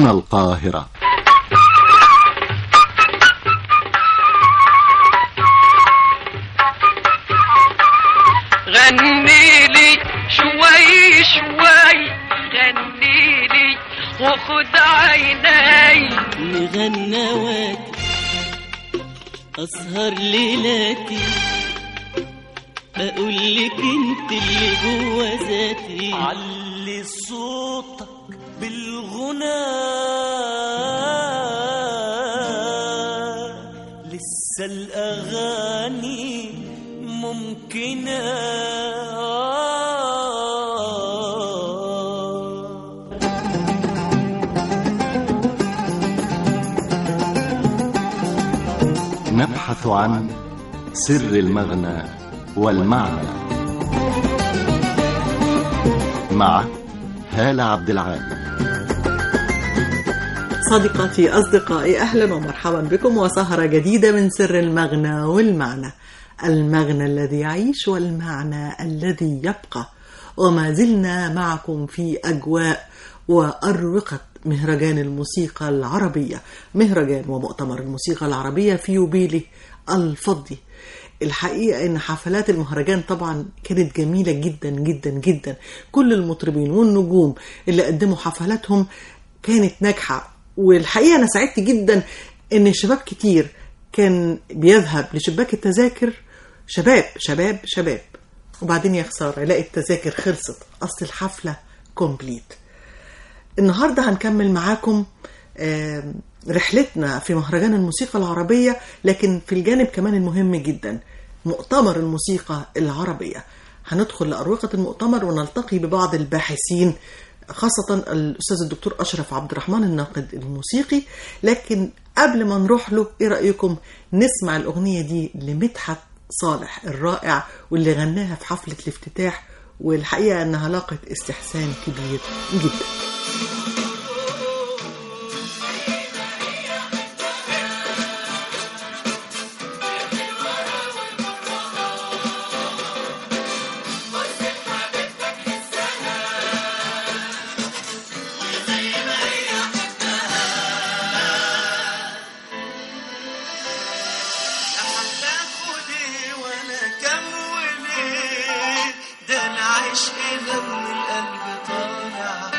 القاهرة غني لي شوي شوي غني لي وخد عيني مغنواتي أسهر ليلاتي أقول لك انت اللي جوا ذاتي علي صوتك بالغنى لسه الأغاني ممكنة نبحث عن سر المغنى والمعنى مع هالة عبد العال صديقاتي أصدقائي أهلا ومرحبا بكم وسهرة جديدة من سر المغنى والمعنى المغنى الذي يعيش والمعنى الذي يبقى وما زلنا معكم في أجواء وأروقة مهرجان الموسيقى العربية مهرجان ومؤتمر الموسيقى العربية في يوبيله الفضي الحقيقة إن حفلات المهرجان طبعا كانت جميلة جدا جدا جدا كل المطربين والنجوم اللي قدموا حفلاتهم كانت ناجحة والحقيقة أنا سعدت جدا إن شباب كتير كان بيذهب لشباك التذاكر شباب شباب شباب وبعدين يا خسارة يلاقي التذاكر خلصت أصل الحفلة كومبليت النهاردة هنكمل معاكم آم، رحلتنا في مهرجان الموسيقى العربية لكن في الجانب كمان المهم جدا مؤتمر الموسيقى العربية هندخل لأروقة المؤتمر ونلتقي ببعض الباحثين خاصة الأستاذ الدكتور أشرف عبد الرحمن الناقد الموسيقي لكن قبل ما نروح له إيه رأيكم نسمع الأغنية دي لمدحت صالح الرائع واللي غناها في حفلة الافتتاح والحقيقة أنها لاقت استحسان كبير جدا هتاخدي وانا كملي ده العشق ده من القلب طالع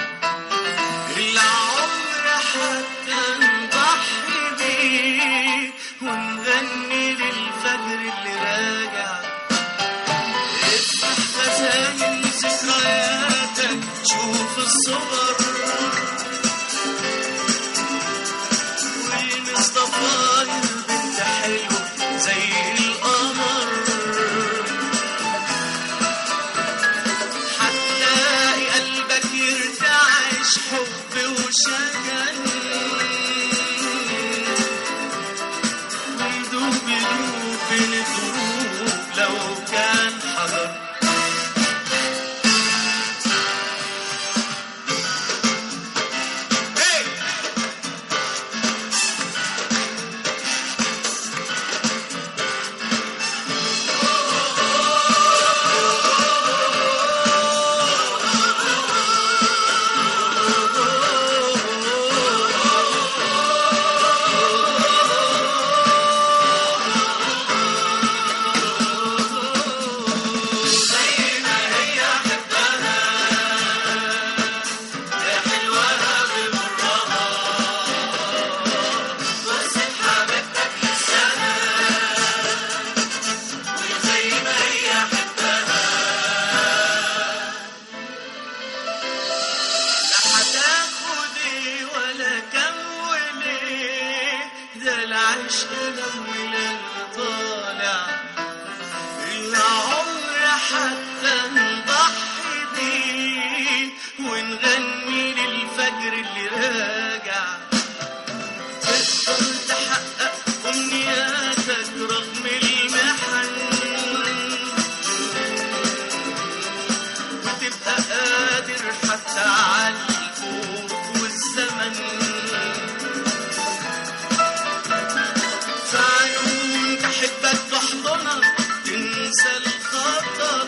العمر حتى نضحي بيه ونغني للفجر اللي راجع افتح خزاين ذكرياتك شوف الصور والمصطفى البنت حلو زي القمر هتلاقي قلبك يرتعش حب وشجن ويدوب يدوب بين الدروب لو كان حجر هتاخدي ولا كملي ده العشق الاول اللي طالع العمر حتى نضحي بيه ونغني للفجر اللي راجع تقدر تحقق امنياتك رغم المحن وتبقى قادر حتى على الخوف والزمن فعيون تحبك تحضنك تنسى الخطر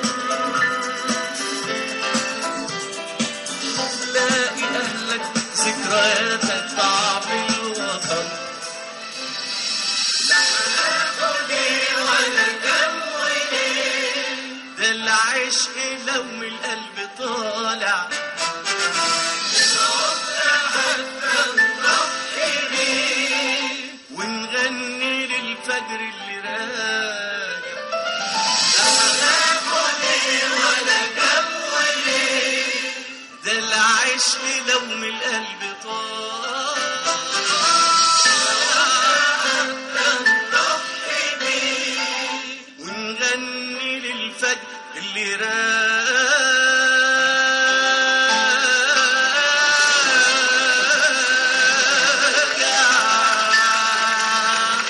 هتلاقي أهلك ذكريات ومتع بالوطن ده العشق لو من القلب طالع ونغني للفجر اللي راجع ده العشق لو من القلب طالع ونغني للفجر اللي راجع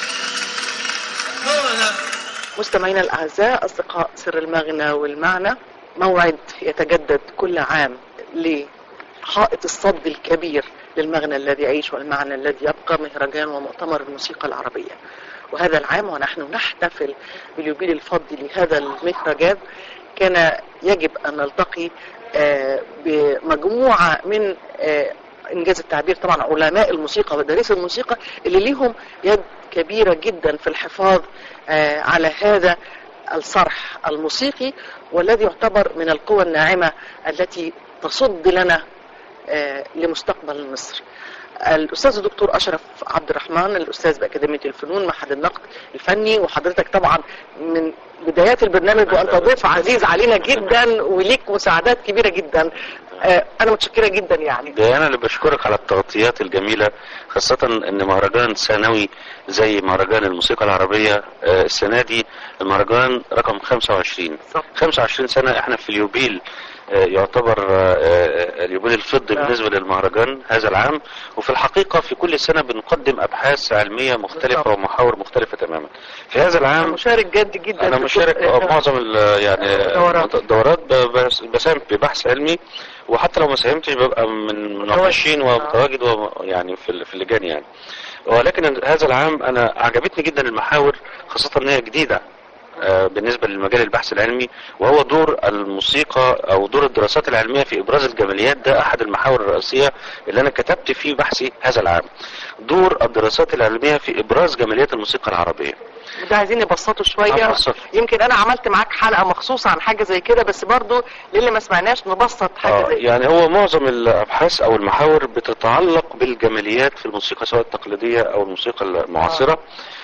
هو ده مستمعينا الأعزاء أصدقاء سر المغنى والمعنى موعد يتجدد كل عام لحائط الصد الكبير للمغنى الذي يعيش والمعنى الذي يبقى مهرجان ومؤتمر الموسيقى العربية وهذا العام ونحن نحتفل باليوبيل الفضي لهذا المهرجان كان يجب أن نلتقي آه، بمجموعة من آه، انجاز التعبير طبعا علماء الموسيقى ودارسي الموسيقى اللي ليهم يد كبيره جدا في الحفاظ آه، على هذا الصرح الموسيقي والذي يعتبر من القوى الناعمه التي تصد لنا آه، لمستقبل مصر. الاستاذ الدكتور اشرف عبد الرحمن الاستاذ باكاديميه الفنون معهد النقد الفني وحضرتك طبعا من بدايات البرنامج وانت ضيف عزيز علينا جدا وليك مساعدات كبيره جدا آه، انا متشكره جدا يعني ده انا اللي بشكرك على التغطيات الجميله خاصه ان مهرجان ثانوي زي مهرجان الموسيقى العربيه آه، السنه دي المهرجان رقم 25 صح. 25 سنه احنا في اليوبيل آه، يعتبر آه، آه، اليوبيل الفضي نعم. بالنسبه للمهرجان هذا العام وفي الحقيقه في كل سنه بنقدم ابحاث علميه مختلفه بالضبط. ومحاور مختلفه تماما في هذا العام مشارك جد جدا انا في مشارك الجزء- في معظم ال- يعني دورات. دورات ب- بس- بساهم ببحث علمي وحتى لو ما ساهمتش ببقى من مناقشين ومتواجد و- يعني في ال- في اللجان يعني ولكن هذا العام انا عجبتني جدا المحاور خاصه ان هي جديده آه، بالنسبه للمجال البحث العلمي وهو دور الموسيقى او دور الدراسات العلميه في ابراز الجماليات ده احد المحاور الرئيسيه اللي انا كتبت فيه بحثي هذا العام دور الدراسات العلميه في ابراز جماليات الموسيقى العربيه ده عايزين نبسطه شويه هبسط. يمكن انا عملت معاك حلقه مخصوصه عن حاجه زي كده بس برضو للي ما سمعناش نبسط حاجه آه زي كده يعني هو معظم الابحاث او المحاور بتتعلق بالجماليات في الموسيقى سواء التقليديه او الموسيقى المعاصره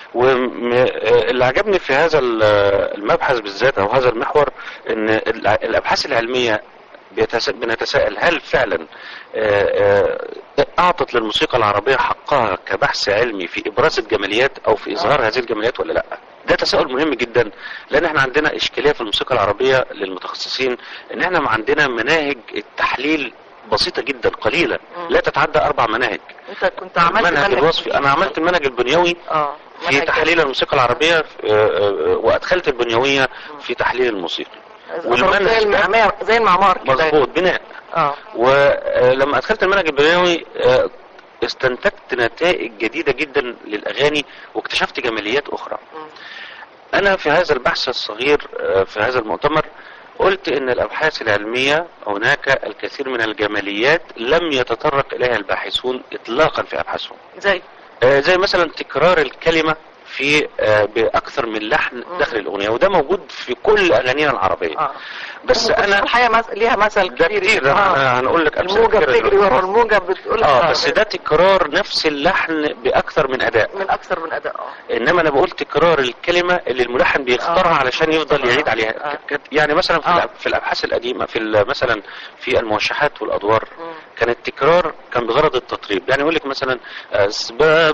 واللي عجبني في هذا ال- المبحث بالذات او هذا المحور ان الع- الابحاث العلميه بيتس- بنتساءل هل فعلا آه، آه، اعطت للموسيقى العربيه حقها كبحث علمي في ابراز الجماليات او في اظهار هذه الجماليات ولا لا ده تساؤل مهم جدا لان احنا عندنا اشكاليه في الموسيقى العربيه للمتخصصين ان احنا ما عندنا مناهج التحليل بسيطه جدا قليله لا تتعدى اربع مناهج انت كنت عملت المنهج منهج الوصفي انا عملت المنهج البنيوي اه في منهج تحليل الموسيقى العربيه آه، آه، وادخلت البنيويه في تحليل الموسيقى والمنهج زي المعمار زي المعمار كده مظبوط بناء اه ولما ادخلت المنهج البنيوي آه، استنتجت نتائج جديده جدا للاغاني واكتشفت جماليات اخرى مم. انا في هذا البحث الصغير آه، في هذا المؤتمر قلت ان الابحاث العلميه هناك الكثير من الجماليات لم يتطرق اليها الباحثون اطلاقا في ابحاثهم زي آه، زي مثلا تكرار الكلمه في آه، باكثر من لحن داخل الاغنيه وده موجود في كل اغانينا العربيه اه بس انا الحقيقه مس... ليها مثل ده كبير كتير آه. أنا هنقول لك أمثلة الموجه كتيرة بتجري دلوقتي. ورا الموجه بتقول اه بس ده تكرار نفس اللحن باكثر من اداء من اكثر من اداء اه انما انا بقول تكرار الكلمه اللي الملحن بيختارها آه. علشان يفضل يعيد آه. عليها آه. ك- يعني مثلا في, آه. الأب- في الابحاث القديمه في ال- مثلا في الموشحات والادوار مم. كان التكرار كان بغرض التطريب يعني يقول لك مثلا اسباب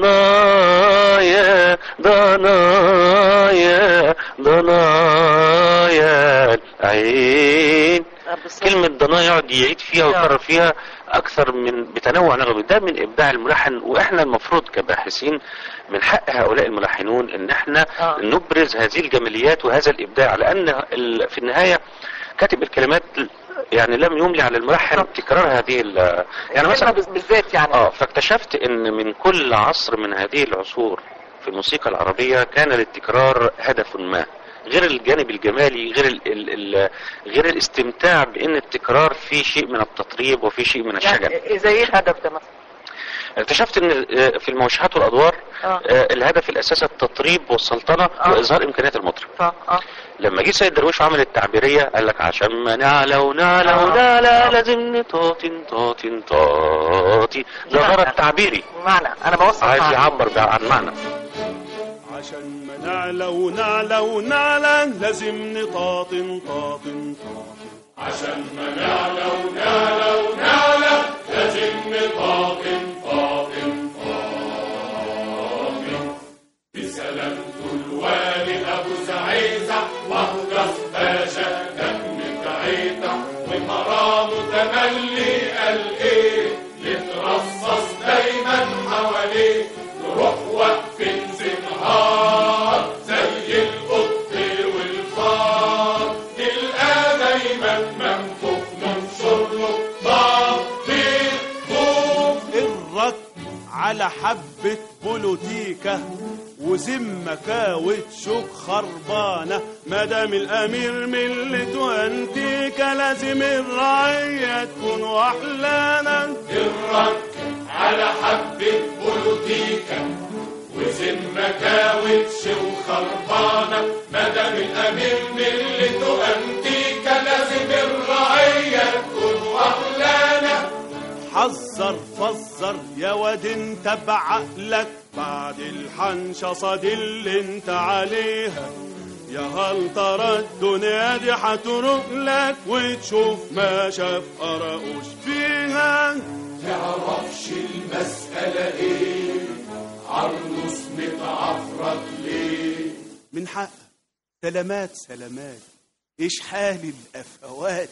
ضنايا ضنايا ضنايا العين آه، بالظبط. كلمة ضنايا يقعد يعيد فيها ويكرر فيها أكثر من بتنوع نغمي ده من إبداع الملحن وإحنا المفروض كباحثين من حق هؤلاء الملحنون إن إحنا آه. نبرز هذه الجماليات وهذا الإبداع لأن ال- في النهاية كاتب الكلمات يعني لم يملي على الملحن تكرار هذه ال- يعني الكلمة مثلا بز- بالذات يعني اه فاكتشفت ان من كل عصر من هذه العصور في الموسيقى العربية كان للتكرار هدف ما غير الجانب الجمالي غير ال ال ال غير الاستمتاع بان التكرار فيه شيء من التطريب وفيه شيء من الشجن يعني زي ايه الهدف ده مثلا اكتشفت ان آه، في الموشحات والادوار آه. آه، الهدف الاساسي التطريب والسلطنه آه. واظهار امكانيات المطرب اه اه لما جه سيد درويش وعمل التعبيريه قال لك عشان ما نعلى ونعلى آه. ونعلى لازم نطاطي نطاطي نطاطي ده معنى. غرض تعبيري معنى انا بوصل عايز معنى. يعبر بقى عن معنى عشان ما نعلى ونعلى ونعلى لازم نطاطي نطاطي نطاطي عشان ما نعلى ونعلى ونعلى لازم نطاطي نطاطي نطاطي بسلامة الوالي أبو زعيزة وأهجس باشا دم تعيتة ومرامه تملي قال إيه يترصص دايما حواليه نروح واقفين زنهار زي القط والفار نلقى دايما منفوخ ننشر له ضابط فوق الرك على حبة بولوتيكا وذمة كاوت شوك خربانة مدام الأمير ملته أنتيكا لازم الرعية تكون وحلانة الرك على حبة بولوتيكا وذمة كاوتش وخربانة مدام الأمير ملته أنتيكا لازم الرعية تكون وحلانة حذر فزر يا واد انت بعقلك بعد الحنشصة دي اللي انت عليها يا هل ترى الدنيا دي هتروق لك وتشوف ما شاف قرقوش فيها تعرفش المسألة ايه عروس متعفرت ليه من حق سلامات سلامات ايش حال الافوات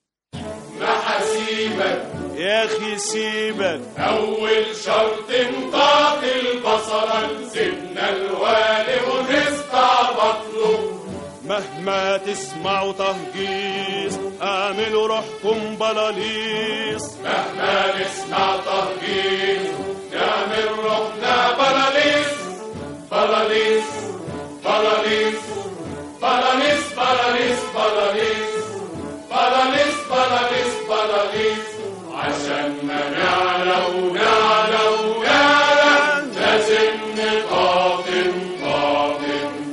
محاسيبك يا اخي سيبك اول شرط انطاق البصر سيبنا الوالي ونستعبط له مهما تسمعوا تهجيس اعملوا روحكم بلاليس مهما نسمع تهجيس نعمل روحنا بلاليس بلاليس بلاليس بلاليس بلاليس بلاليس بلاليس بلاليس بلاليس عشان ما نعلى ونعلى ونعلى لازم نقاطم قاطم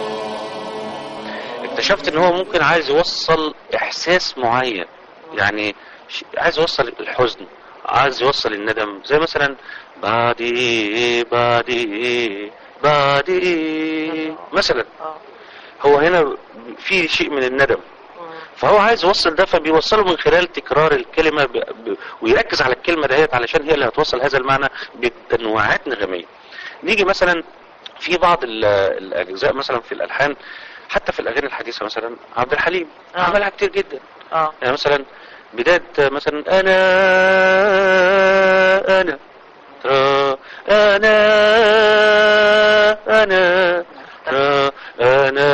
اكتشفت ان هو ممكن عايز يوصل احساس معين يعني ش- عايز يوصل الحزن عايز يوصل الندم زي مثلا بعدي بعدي بعدي مثلا اه هو هنا في شيء من الندم فهو عايز يوصل ده فبيوصله من خلال تكرار الكلمة ب... ب... ويركز على الكلمة دهيت علشان هي اللي هتوصل هذا المعنى بتنوعات نغمية نيجي مثلا في بعض ال- الأجزاء مثلا في الألحان حتى في الأغاني الحديثة مثلا عبد الحليم آه. عملها كتير جدا اه يعني مثلا بداية مثلا أنا أنا ترى أنا أنا ترى أنا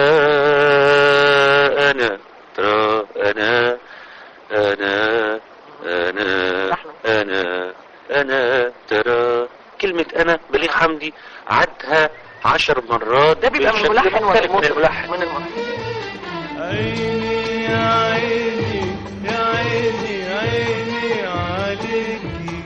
أنا ترى أنا أنا أنا نحن. أنا أنا ترى كلمة أنا بليغ حمدي عدها عشر مرات ده بيبقى من بشكل الملحن ولا مختلف من المطرب الملحن من المطرب عيني يا عيني يا عيني عيني عليكي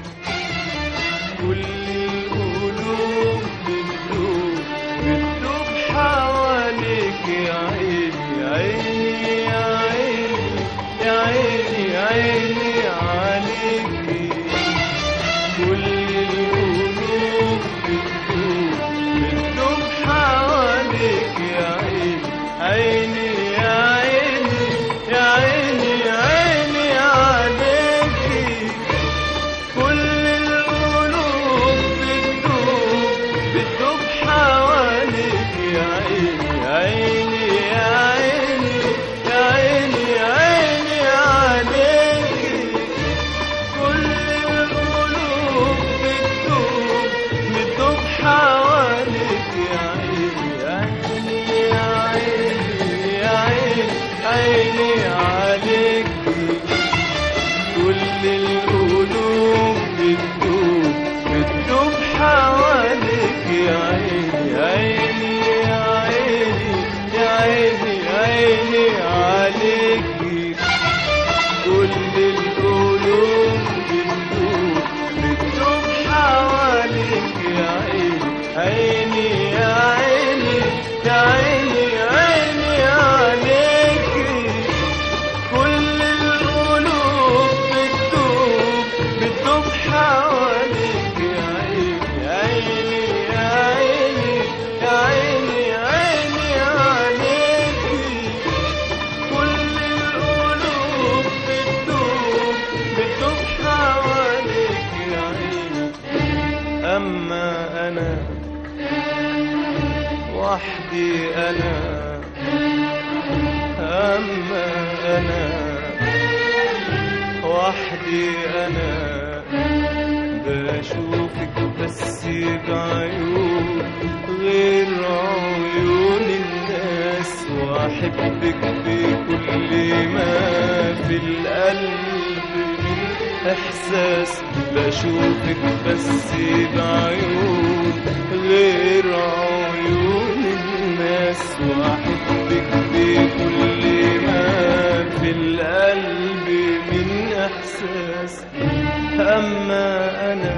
كل القلوب بتدوب بتدوب حواليك يا عيني عيني يا عيني يا عيني عيني عليكي كل القلوب بتدوب بتدوب حواليك يا عيني عيني يا عيني يا عيني عيني عليكي كل القلوب عيني يا عيني يا عيني عيني عليكي كل القلوب بتدوب بتدوب حواليك يا عيني يا عيني يا عيني يا عيني عيني عليكي كل القلوب بتدوب بتدوب حواليك يا عيني أما أنا وحدي أنا أما أنا وحدي أنا بشوفك بس بعيون غير عيون الناس وأحبك بكل ما في القلب من إحساس بشوفك بس بعيون غير عيون الناس وأحبك بكل ما في القلب من إحساس أما أنا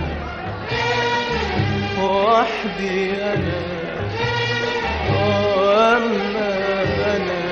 وحدي أنا أما أنا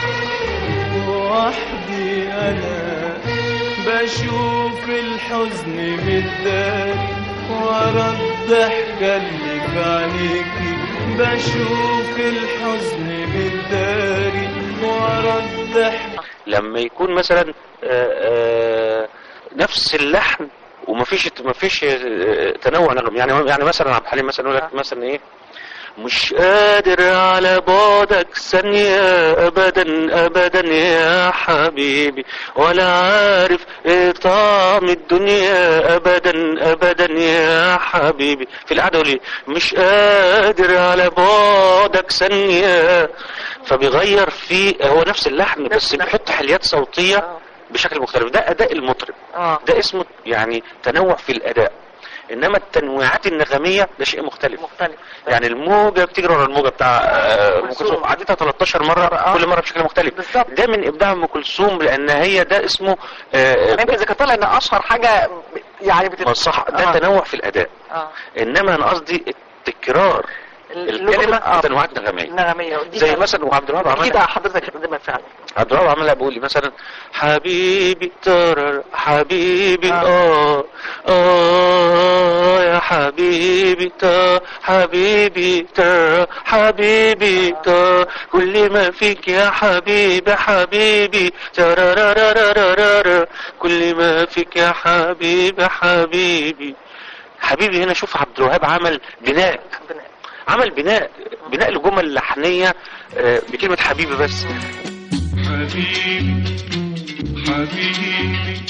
وحدي أنا بشوف الحزن متداري ورا الضحكة اللي في عينيكي بشوف الحزن متداري ورا الضحكة لما يكون مثلا آه، آه، نفس اللحن ومفيش مفيش آه، تنوع نغم يعني يعني مثلا عبد الحليم مثلا يقول لك مثلا ايه مش قادر على بعدك ثانية أبدا أبدا يا حبيبي ولا عارف إيه طعم الدنيا أبدا أبدا يا حبيبي في القعدة يقول لي مش قادر على بعدك ثانية فبيغير في هو نفس اللحن بس بيحط حليات صوتية بشكل مختلف ده أداء المطرب اه ده اسمه يعني تنوع في الأداء إنما التنويعات النغمية ده شيء مختلف مختلف يعني الموجة بتجري ورا الموجة بتاع آه، ام كلثوم. كلثوم عديتها 13 مرة آه. كل مرة بشكل مختلف بالظبط. ده من ابداع ام كلثوم لان هي ده اسمه آه، يمكن ذكرت لها ان اشهر حاجه يعني بتت... صح ده آه. تنوع في الاداء اه انما انا قصدي التكرار الكلمة آه. تنوعات نغمية نغميه ودي زي كانت مثلا وعبد الوهاب جديده عملها حضرتك بتقدمها فعلا عبد الوهاب عملها بيقول لي مثلا حبيبي ترى حبيبي آه. اه اه يا حبيبي تا حبيبي تا حبيبي تا كل ما فيك يا حبيبي حبيبي ترارارارارارا كل ما فيك يا حبيبي حبيبي حبيبي هنا شوف عبد الوهاب عمل بناء ربنا عمل بناء بناء لجمل لحنية آه، بكلمة حبيبي بس حبيبي حبيبي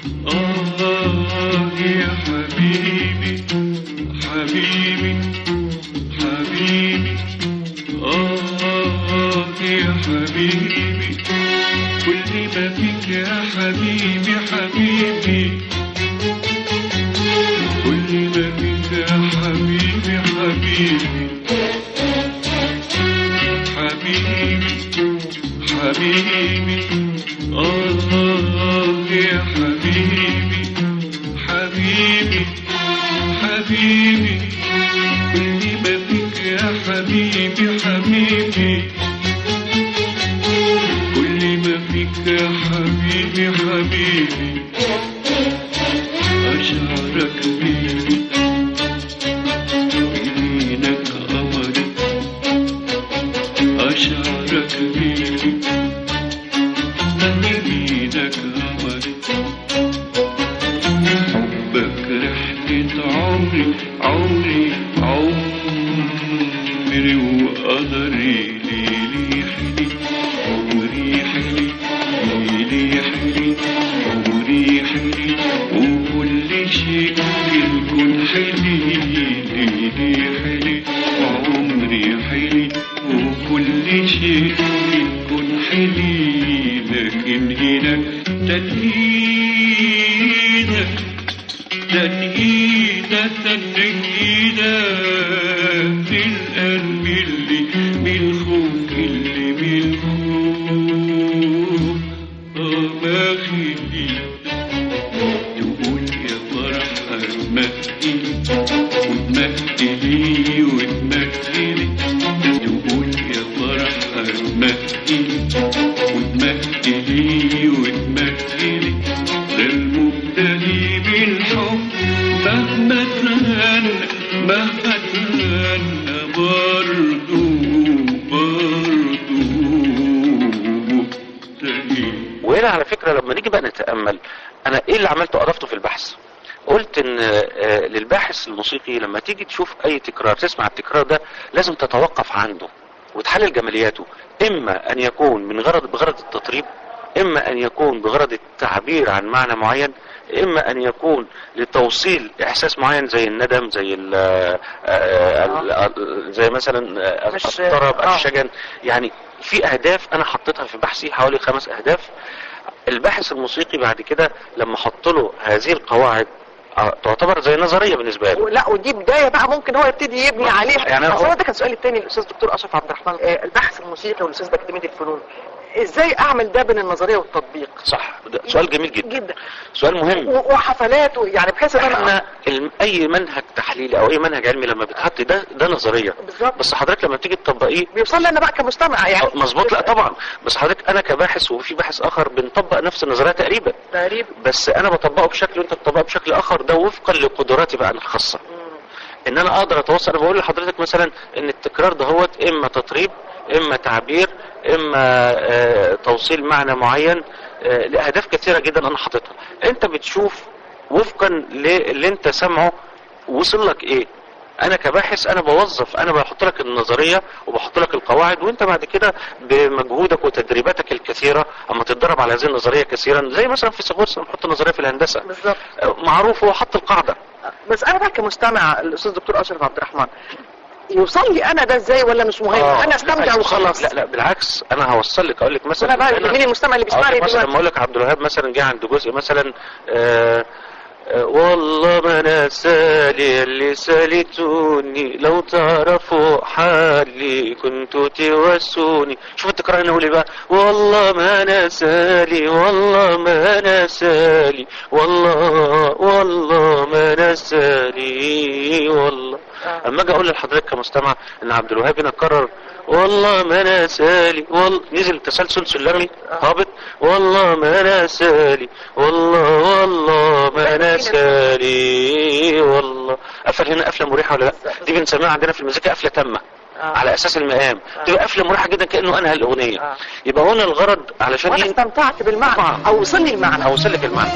آه يا حبيبي حبيبي حبيبي آه يا حبيبي كل ما فيك يا حبيبي حبيبي كل ما فيك يا حبيبي حبيبي حبيبي حبيبي الله يا حبيبي حبيبي حبيبي كل ما فيك يا حبيبي حبيبي كل ما فيك يا حبيبي حبيبي أشعرك بيدي بيدينك قمري أشعرك بيدي بيدك قمري حبك رحلة عمري عمري عمري وقدري ليلي حلي عمري حلي ليلي حلي عمري حلي وكل شيء في الكون حلي ليلي حلي وعمري حلي وكل شيء في الكون حلي لكن هنا تنهيدك تنهيدة تنهيدة في القلب اللي بالخوف اللي بالخوف آه ما خليك تقول يا فرحة ما انت وتمهلي وتمهلي تقول يا فرحة تمهلي وتمهلي وتمهلي ده المبتلي بالحب مهما تهنى مهما تهنى برضو برضو مبتلي وهنا على فكره لما نيجي بقى نتامل انا ايه اللي عملته اضفته في البحث قلت ان آه، للباحث الموسيقي لما تيجي تشوف اي تكرار تسمع التكرار ده لازم تتوقف عنده وتحلل جمالياته اما ان يكون من غرض بغرض التطريب اما ان يكون بغرض التعبير عن معنى معين اما ان يكون لتوصيل احساس معين زي الندم زي ال ال- زي مثلا آه، مش- الطرب آه. الشجن يعني في اهداف انا حطيتها في بحثي حوالي خمس اهداف الباحث الموسيقي بعد كده لما احط له هذه القواعد آه، تعتبر زي نظريه بالنسبه له لا ودي بدايه بقى ممكن هو يبتدي يبني عليها يعني اصل هو- هو ده كان سؤالي الثاني الاستاذ دكتور اشرف عبد الرحمن آه، البحث الموسيقي والاستاذ باكاديميه الفنون ازاي اعمل ده بين النظريه والتطبيق صح ده سؤال جميل جدا جدا سؤال مهم و- وحفلات و- يعني بحيث ان احنا انا الم- اي منهج تحليلي او اي منهج علمي لما بيتحط ده ده نظريه بالظبط بس حضرتك لما تيجي تطبقيه بيوصل لي انا بقى كمستمع يعني آه، مظبوط لا طبعا بس حضرتك انا كباحث وفي باحث اخر بنطبق نفس النظريه تقريبا تقريبا بس انا بطبقه بشكل وانت بتطبقه بشكل اخر ده وفقا لقدراتي بقى الخاصه ان انا اقدر اتوصل انا بقول لحضرتك مثلا ان التكرار دهوت اما تطريب اما تعبير اما آه توصيل معنى معين آه لاهداف كثيره جدا انا حاططها انت بتشوف وفقا للي انت سامعه وصل لك ايه انا كباحث انا بوظف انا بحط لك النظريه وبحط لك القواعد وانت بعد كده بمجهودك وتدريباتك الكثيره اما تتدرب على هذه النظريه كثيرا زي مثلا في سيغورس بنحط نظريه في الهندسه بالظبط آه، معروف هو حط القاعده بس انا بقى كمستمع الاستاذ دكتور اشرف عبد الرحمن يوصل لي انا ده ازاي ولا مش مهم آه، انا استمتع لا، وخلاص لا لا بالعكس انا هوصل لك اقول لك مثلا انا بقى أنا- مين المستمع اللي أقول بيسمعني لك مثلا لما دلوقتي اقول لك عبد الوهاب مثلا جه عند جزء مثلا آه آه، والله ما انا سالي اللي سالتوني لو تعرفوا حالي كنتوا توسوني شوف التكرار هنا يقول ايه بقى والله ما انا سالي والله ما انا سالي والله والله ما انا سالي والله اما اجي اقول لحضرتك كمستمع ان عبد الوهاب هنا كرر والله ما انا سالي والله نزل تسلسل سلمي هابط والله ما انا سالي والله والله ما انا سالي والله قفل هنا قفله مريحه ولا لا دي بنسميها عندنا في المزيكا قفله تامه على اساس المقام تبقى قفله مريحه جدا كانه انهى الاغنيه آه. يبقى هنا الغرض علشان وانا ين- استمتعت بالمعنى او وصل لي المعنى اوصل لك المعنى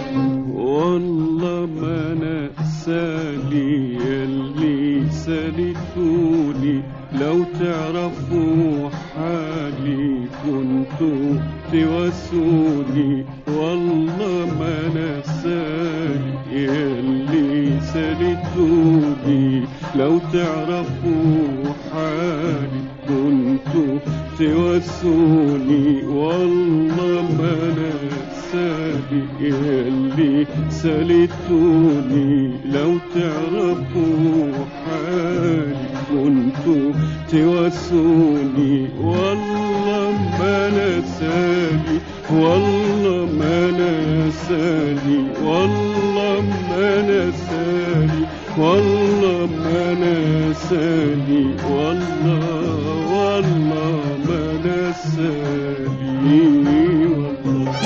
والله ما انا سالي اللي سالتوني لو تعرفوا حالي كنتوا توسوني والله ما انا سالي اللي سالتوني لو تعرفوا حالي كنتوا توسوني والله ما انا سالي اللي سالتوني لو تعرفوا حالي كنتوا توسوني والله ما انا سالي والله ما انا سالي والله ما انا سالي والله ما انا سالي والله والله ما انا سالي والله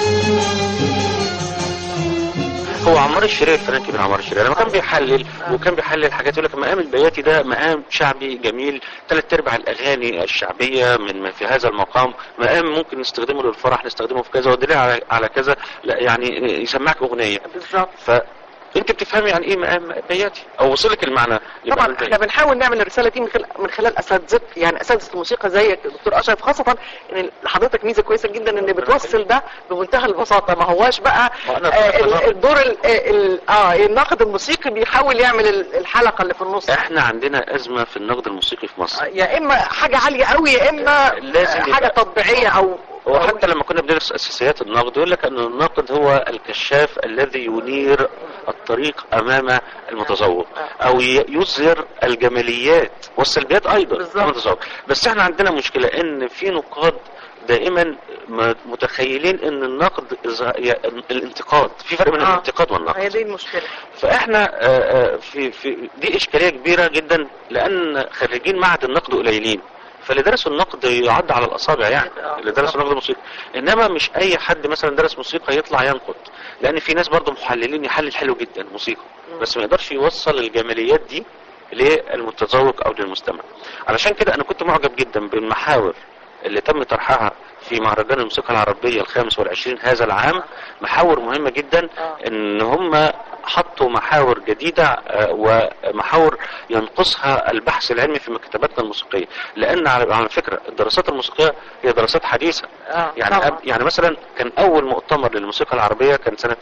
هو عمار الشريعي الفنان الكبير عمار الشريعي لما كان بيحلل وكان بيحلل حاجات يقول لك المقام البياتي ده مقام شعبي جميل ثلاث ارباع الاغاني الشعبيه من من في هذا المقام مقام ممكن نستخدمه للفرح نستخدمه في كذا والدليل على على كذا لا يعني يسمعك اغنيه بالظبط فانت بتفهمي يعني ايه مقام بياتي او وصلك المعنى يبقى طبعا أنت- احنا بنحاول نعمل الرساله دي من خلال من خلال اساتذه يعني اساتذه الموسيقى زيك دكتور اشرف خاصه ان لحضرتك ميزه كويسه جدا ان بتوصل ده بمنتهى البساطه ما هواش بقى ما أنا آه طبعاً. ال- الدور ال- ال- اه الناقد الموسيقي بيحاول يعمل ال- الحلقه اللي في النص احنا عندنا ازمه في النقد الموسيقي في مصر يا اما حاجه عاليه قوي يا اما لازم حاجه يبقى- تطبيعيه او هو حتى لما كنا بندرس اساسيات النقد يقول لك ان الناقد هو الكشاف الذي ينير الطريق امام المتذوق او ي- يظهر الجماليات والسلبيات ايضا بالظبط. أمام المتذوق بس احنا عندنا مشكله ان في نقاد دائما م- متخيلين ان النقد إظهار- ي- الانتقاد في فرق بين آه. الانتقاد والنقد هي دي المشكله فاحنا آه، آه، في في دي اشكاليه كبيره جدا لان خريجين معهد النقد قليلين فاللي درسوا النقد يعد على الاصابع يعني آه، اللي درسوا نقد موسيقى انما مش اي حد مثلا درس موسيقى يطلع ينقد لان في ناس برضه محللين يحلل حلو جدا موسيقى بس ما يقدرش يوصل الجماليات دي للمتذوق او للمستمع علشان كده انا كنت معجب جدا بالمحاور اللي تم طرحها في مهرجان الموسيقى العربية الخامس والعشرين هذا العام محاور مهمة جدا آه. ان هم حطوا محاور جديدة آه، ومحاور ينقصها البحث العلمي في مكتباتنا الموسيقية لان على على فكرة الدراسات الموسيقية هي دراسات حديثة اه يعني طبعا. أب- يعني مثلا كان اول مؤتمر للموسيقى العربية كان سنة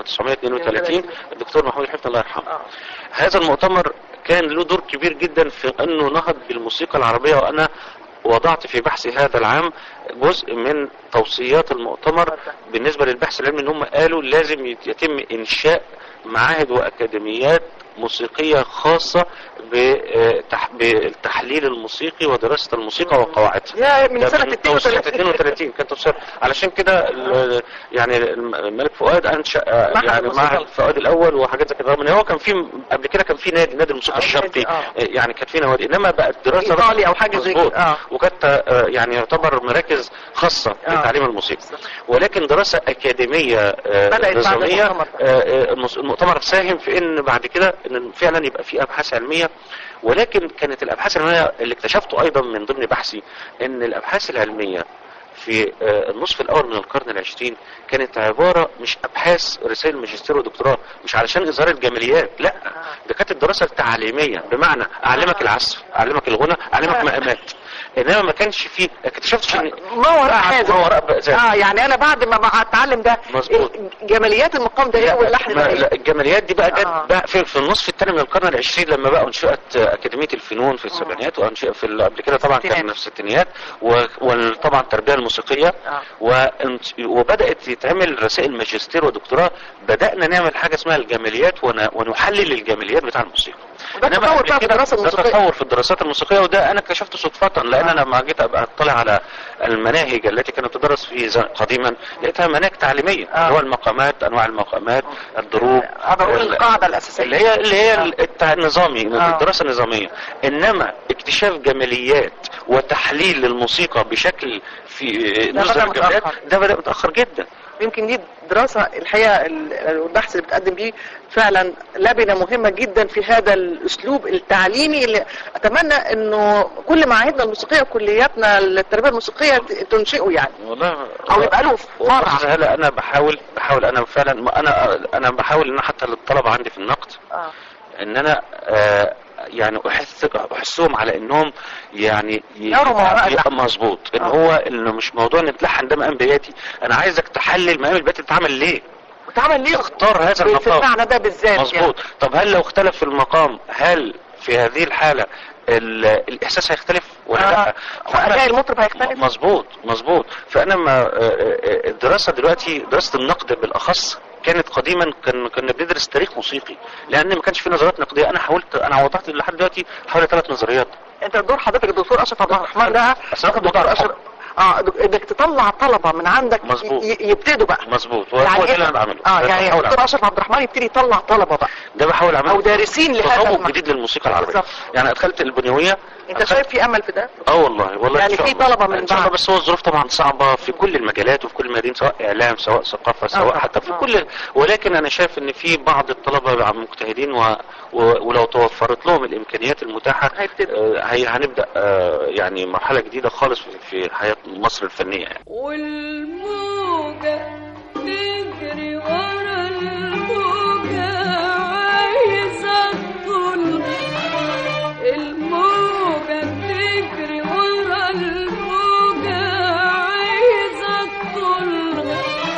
1932 الدكتور محمود الحفني الله يرحمه آه. هذا المؤتمر كان له دور كبير جدا في انه نهض بالموسيقى العربية وانا وضعت في بحثي هذا العام جزء من توصيات المؤتمر بالنسبة للبحث العلمي ان هم قالوا لازم يت- يتم انشاء معاهد واكاديميات موسيقية خاصة بتح- بالتحليل الموسيقي ودراسة الموسيقى وقواعدها يا من ده سنه كان توصية 32 32 كانت توصية علشان كده ال- يعني الملك فؤاد انشا آه، معهد يعني الموسيقى. معهد فؤاد الاول وحاجات زي كده رغم ان هو كان في قبل كده كان في نادي نادي الموسيقى آه، الشرقي نادي، آه. آه، يعني كانت في نوادي انما بقت دراسه إيطالي أو حاجة زي مظبوط. كده، آه. وكانت آه، يعني يعتبر مراكز خاصه آه. لتعليم الموسيقى ولكن دراسه اكاديميه آه، بدأت بعد نظاميه المؤتمر ده. آه، آه، المس- المؤتمر ساهم في ان بعد كده ان فعلا يبقى في ابحاث علميه ولكن كانت الابحاث العلميه اللي اكتشفته ايضا من ضمن بحثي ان الابحاث العلميه في آه، النصف الاول من القرن العشرين كانت عباره مش ابحاث رسائل ماجستير ودكتوراه مش علشان اظهار الجماليات لا ده كانت الدراسه التعليميه بمعنى اعلمك العزف اعلمك الغنى اعلمك مقامات انما ما كانش فيه اكتشفتش ان ما وراء هذا ما وراء ذلك اه يعني انا بعد ما بقى اتعلم ده مظبوط. إيه جماليات المقام ده ايه واللحن ده ما- ايه لا الجماليات دي بقى جت آه. بقى في, في النصف الثاني من القرن العشرين لما بقى انشئت اكاديميه الفنون في السبعينات وانشئ في ال- قبل كده طبعا كان الستينات. في الستينيات و- وطبعا التربيه الموسيقيه آه. وانت- وبدات يتعمل رسائل ماجستير ودكتوراه بدانا نعمل حاجه اسمها الجماليات ون- ونحلل الجماليات بتاع الموسيقى وده إنما تطور قبل بقى في كده الدراسة ده الموسيقية. تطور في الدراسات الموسيقيه وده انا اكتشفته صدفه لان آه. انا لما جيت ابقى اطلع على المناهج التي كانت تدرس في ز- قديما لقيتها مناهج تعليميه آه. اللي هو المقامات انواع المقامات الضروب هذا هو ال- القاعده الاساسيه اللي هي اللي هي آه. التع- النظامي آه. الدراسه النظاميه انما اكتشاف جماليات وتحليل للموسيقى بشكل في ده نظر بدأ الجماليات متأخر. ده بدا متاخر جدا يمكن دي دراسة الحقيقة ال- البحث اللي بتقدم بيه فعلا لبنة مهمة جدا في هذا الأسلوب التعليمي اللي أتمنى أنه كل معاهدنا الموسيقية وكلياتنا التربية الموسيقية ت- تنشئه يعني والله أو يبقى له فرع فرع هلا انا بحاول بحاول انا فعلا انا انا بحاول ان حتى للطلبه عندي في النقد آه. ان انا آه يعني احث احثهم على انهم يعني ي- يروا ما وراء ي- اللحن. مظبوط ان آه. هو انه مش موضوع ان تلحن ده مقام بياتي انا عايزك تحلل مقام البياتي اتعمل ليه وتعمل ليه اختار هذا في المقام المعنى ده بالذات مظبوط طب هل لو اختلف في المقام هل في هذه الحالة ال- الإحساس هيختلف ولا آه. لا؟ وأداء المطرب هيختلف مظبوط مظبوط فأنا ما آه، آه، الدراسة دلوقتي دراسة النقد بالأخص كانت قديما كان كنا بندرس تاريخ موسيقي لان ما كانش في نظريات نقديه انا حاولت انا وضحت لحد دلوقتي حوالي ثلاث نظريات انت دور حضرتك الدكتور اشرف عبد الرحمن ده بس أنا كنت دكتور بضع اشرف اه دك- انك تطلع طلبه من عندك مظبوط. ي- يبتدوا بقى مظبوط هو هو ده اللي انا بعمله اه ده يعني بحاول الدكتور أعمله. اشرف عبد الرحمن يبتدي يطلع طلبه بقى ده بحاول اعمله او دارسين لهذا تطور المجال. جديد للموسيقى العربيه بالظبط. يعني ادخلت البنيويه انت أدخلت- شايف في امل في ده اه والله والله يعني إن شاء في الله. طلبة من ان شاء الله بعد. بس هو الظروف طبعا صعبه في كل المجالات وفي كل المدينة سواء اعلام سواء ثقافه سواء طبعا. حتى في آه. كل ولكن انا شايف ان في بعض الطلبه مجتهدين و... و... ولو توفرت لهم الامكانيات المتاحه هيبتدوا. آه، هي... هنبدا آه، يعني مرحله جديده خالص في- في حياه مصر الفنيه يعني والموجة تجري ورا الموجة عايزة تطل الموجة تجري ورا الموجة عايزة تطل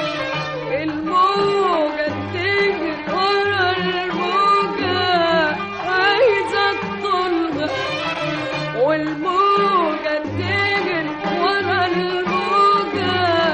الموجة تجري ورا الموجة عايزة تطل والموجة تجري ورا الموجة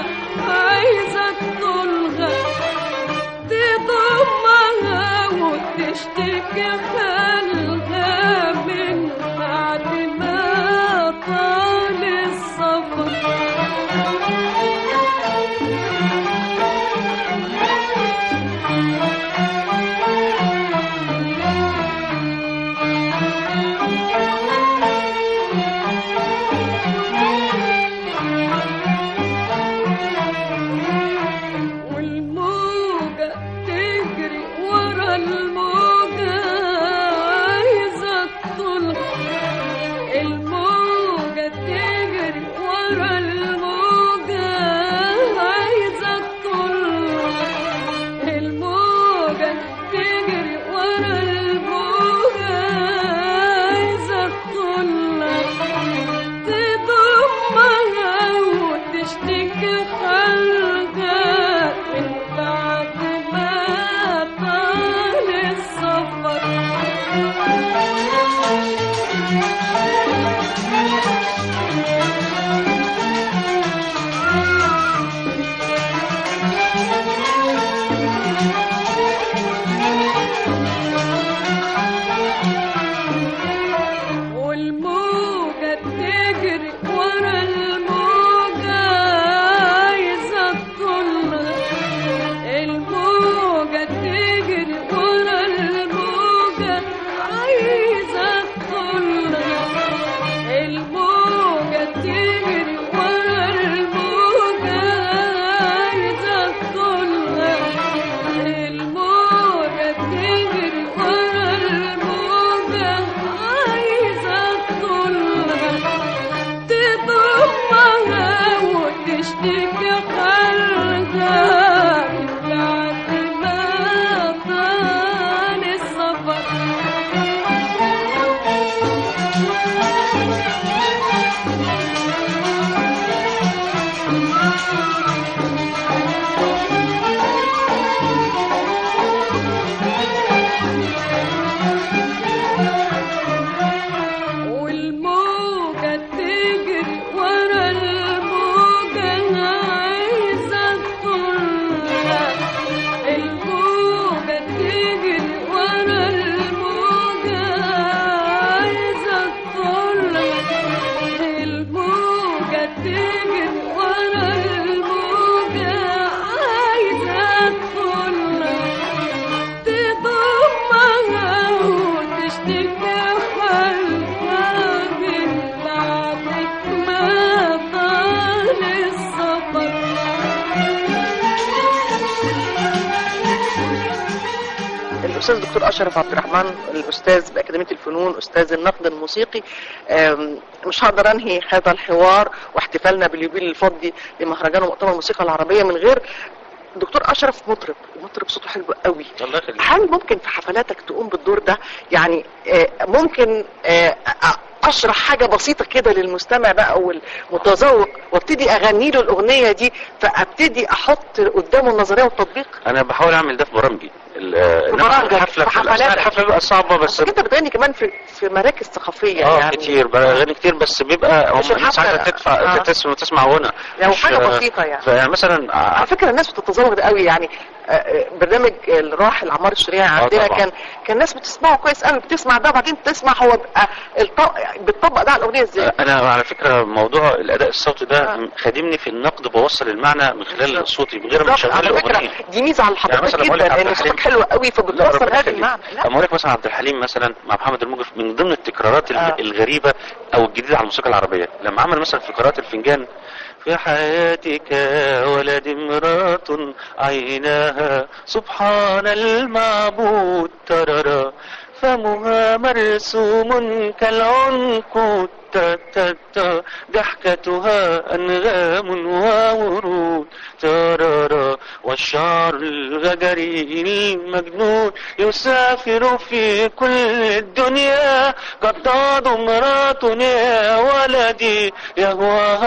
الاستاذ الدكتور اشرف عبد الرحمن الاستاذ باكاديميه الفنون استاذ النقد الموسيقي آم، مش هقدر انهي هذا الحوار واحتفالنا باليوبيل الفضي لمهرجان ومؤتمر الموسيقى العربيه من غير دكتور اشرف مطرب مطرب صوته حلو قوي الله يخليك هل ممكن في حفلاتك تقوم بالدور ده يعني آه، ممكن آه، أ- اشرح حاجه بسيطه كده للمستمع بقى والمتذوق وابتدي اغني له الاغنيه دي فابتدي احط قدامه النظريه والتطبيق انا بحاول اعمل ده في برامجي ال- انما برامجك، الحفله في في حفلاتك. الحفله بيبقى صعبه بس بس انت بتغني كمان في في مراكز ثقافيه اه يعني كتير بغني كتير بس بيبقى مش هم الناس الحفلة. عايزه تدفع آه. تسمع تسمع غنى يعني مش- حاجة بسيطة يعني. فيعني مثلا على فكره الناس بتتذوق ده قوي يعني آه، آه، برنامج الراحل عمار الشريعي عندنا طبعا. كان كان الناس بتسمعه كويس قوي بتسمع ده وبعدين تسمع هو بقى الط- بتطبق ده على الاغنيه ازاي انا على فكره موضوع الاداء الصوتي ده آه. خادمني في النقد بوصل المعنى من خلال صوتي من غير ما بالظبط، اشغل على فكره الاغنيه دي ميزه على حضرتك مثلا بقول لك جدا عبد لان الحليم- صوتك حلو قوي لا فبتوصل ربنا هذا يخليك. المعنى لا اما اقول لك مثلا عبد الحليم مثلا مع محمد الموجي من ضمن التكرارات ال- آه. الغريبه او الجديده على الموسيقى العربيه لما عمل مثلا في قراءه الفنجان في حياتك يا ولد امرأة عيناها سبحان المعبود تررى فمها مرسوم كالعنقود تا تا تا ضحكتها أنغام وورود تررى والشعر الغجري المجنون يسافر في كل الدنيا قد تعد امرأة يا ولدي يهواها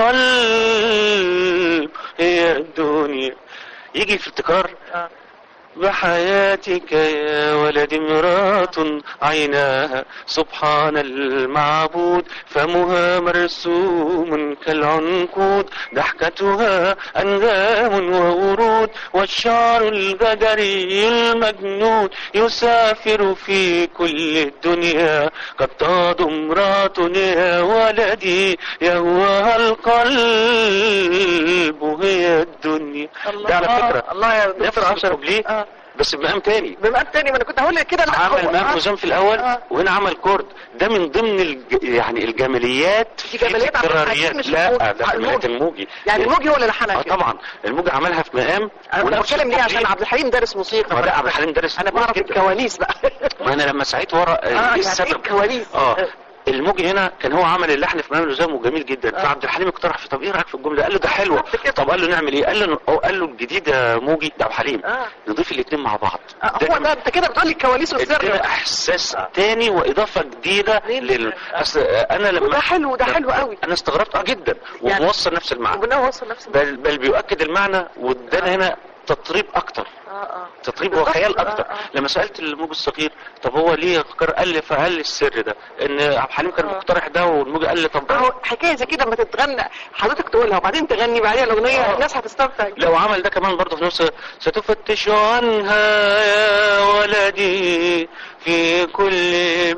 القلب هي الدنيا يجي في التكرار آه. بحياتك يا ولد امرأة عيناها سبحان المعبود فمها مرسوم كالعنقود ضحكتها أنغام وورود والشعر الغدري المجنون يسافر في كل الدنيا قد تاض امرأة يا ولدي يهواها القلب هي الدنيا ده على فكرة الله يا نفس دكتور اشرف الكوبليه آه. بس بمقام تاني بمقام تاني ما انا كنت هقول لك كده لا عمل هو- مقام آه. وزن في الاول آه. وهنا عمل كورد ده من ضمن الج... يعني الجماليات دي جماليات عبد الحليم التكراريات مش لا الموجي. ده آه، جماليات الموجي. الموجي يعني الموجي هو اللي لحنها اه كده طبعا الموجي عملها في مقام انا ونفس بتكلم ليه عشان الكوبليه. عبد الحليم دارس موسيقى ما ده فأنا- عبد الحليم دارس انا بعرف جدا. الكواليس بقى ما انا لما سعيت ورا اه ايه يعني السبب ايه الكواليس اه الموجي هنا كان هو عمل اللحن في مقام الوزام وجميل جدا آه. فعبد الحليم اقترح في طب ايه رايك في الجمله قال له ده حلوه بالظبط كده. طب قال له نعمل ايه قال له أو قال له الجديد يا موجي ده عبد الحليم اه نضيف الاثنين مع بعض آه، هو ده انت كده بتقول لي الكواليس والسر ادينا احساس تاني واضافه جديده لل اصل انا لما وده حلو ده حلو قوي انا استغربت اه جدا يعني- وبوصل نفس المعنى ربنا وصل نفس بل, بل بيؤكد المعنى وادانا هنا تطريب اكتر اه اه تطريب بالظبط. وخيال آه، اكتر آه. لما سالت الموج الصغير طب هو ليه قرر قال لي فقال لي السر ده ان عبد الحليم كان آه. مقترح ده والموج قال لي طب اهو حكايه زي كده لما تتغنى حضرتك تقولها وبعدين تغني بعديها الاغنيه آه. الناس هتستمتع لو عمل ده كمان برضه في نفس ستفتش عنها يا ولدي في كل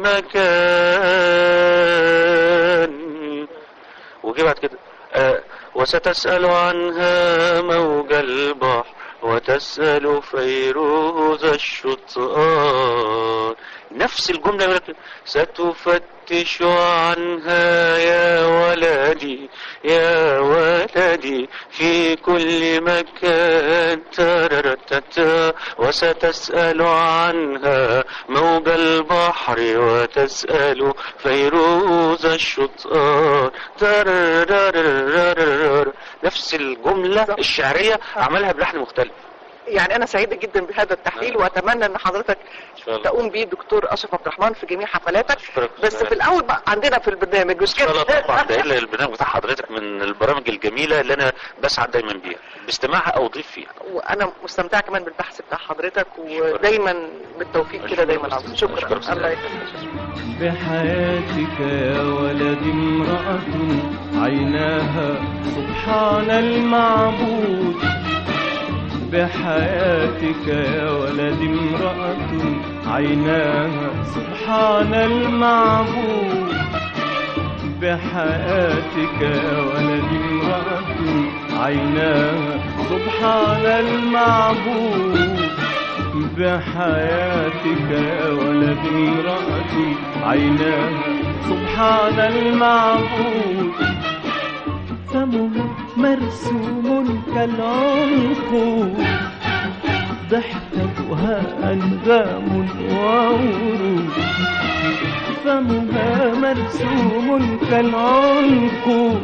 مكان وجي بعد كده آه وستسأل عنها موج البحر وتسأل فيروز الشطآن نفس الجملة يقول لك ستفتش عنها يا ولدي يا ولدي في كل مكان تررتتا وستسأل عنها موج البحر وتسأل فيروز الشطآن تررررررر. نفس الجملة الشعرية عملها بلحن مختلف يعني انا سعيده جدا بهذا التحليل واتمنى ان حضرتك شاء الله. تقوم به دكتور اشرف عبد الرحمن في جميع حفلاتك أشكرك. بس في الاول بقى عندنا في البرنامج مش ان شاء الله كده طبعا ده إلا البرنامج بتاع حضرتك من البرامج الجميله اللي انا بسعد دايما بيها باستماعها او ضيف فيها وانا مستمتعه كمان بالبحث بتاع حضرتك ودايما بالتوفيق كده دايما عظيم شكرا أشكرك. الله يخليك بحياتك يا ولد امرأة عيناها سبحان المعبود بحياتك يا ولد امرأة عيناها سبحان المعبود بحياتك يا ولد امرأة عيناها سبحان المعبود بحياتك يا ولد امرأة عيناها سبحان المعبود فمه مرسوم كالعنقود ضحكتها أنغام وورود فمها مرسوم كالعنقود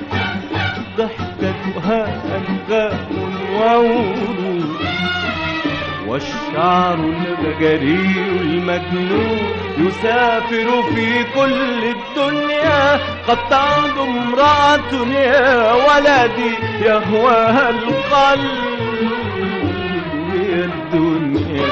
ضحكتها أنغام وورود والشعر البجري المجنون يسافر في كل الدنيا قد تعد امرأة يا ولدي يهواها القلب هي الدنيا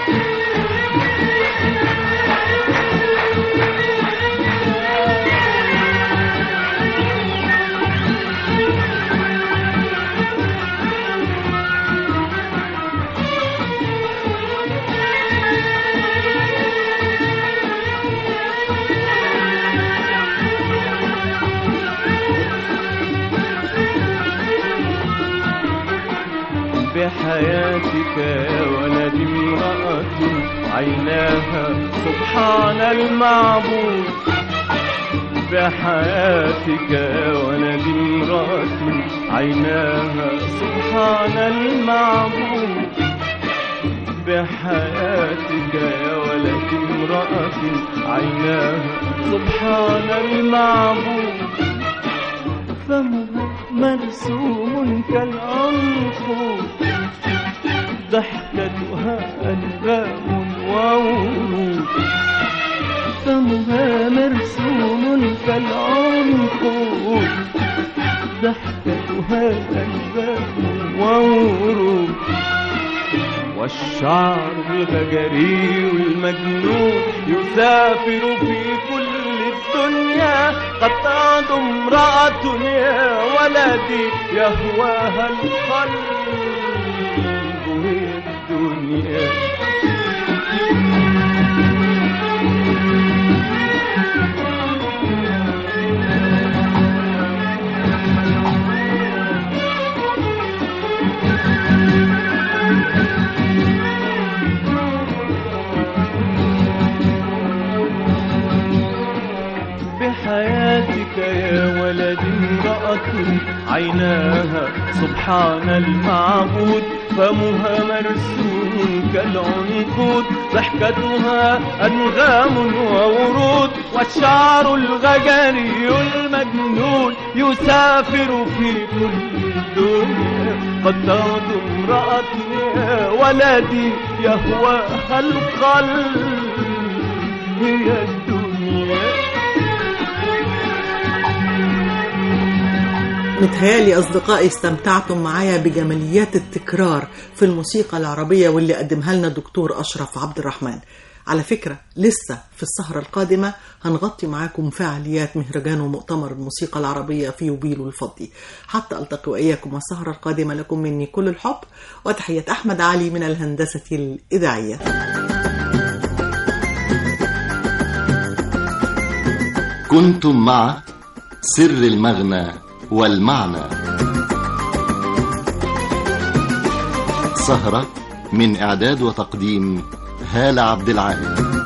بحياتك يا ولد امرأة عيناها سبحان المعبود بحياتك يا ولد امرأة عيناها سبحان المعبود بحياتك يا ولد امرأة عيناها سبحان المعبود فمها مرسوم كالعنقود ضحكتها أنغام وورود فمها مرسوم كالعنقود ضحكتها أنغام وورود والشعر الغجري المجنون يسافر في كل الدنيا قد تعد امرأة يا ولدي يهواها القلب هي الدنيا بحياتك يا ولد امرأة عيناها سبحان المعبود فمها مرسوم كالعنقود ضحكتها أنغام وورود والشعر الغجري المجنون يسافر في كل الدنيا قد تعد امرأة يا ولدي يهواها القلب هي الدنيا متهيالي أصدقائي استمتعتم معايا بجماليات التكرار في الموسيقى العربية واللي قدمها لنا دكتور أشرف عبد الرحمن على فكرة لسه في السهرة القادمة هنغطي معاكم فعاليات مهرجان ومؤتمر الموسيقى العربية في يوبيل الفضي حتى ألتقي وإياكم السهرة القادمة لكم مني كل الحب وتحية أحمد علي من الهندسة الإذاعية كنتم مع سر المغنى والمعنى سهرة من إعداد وتقديم هالة عبد العال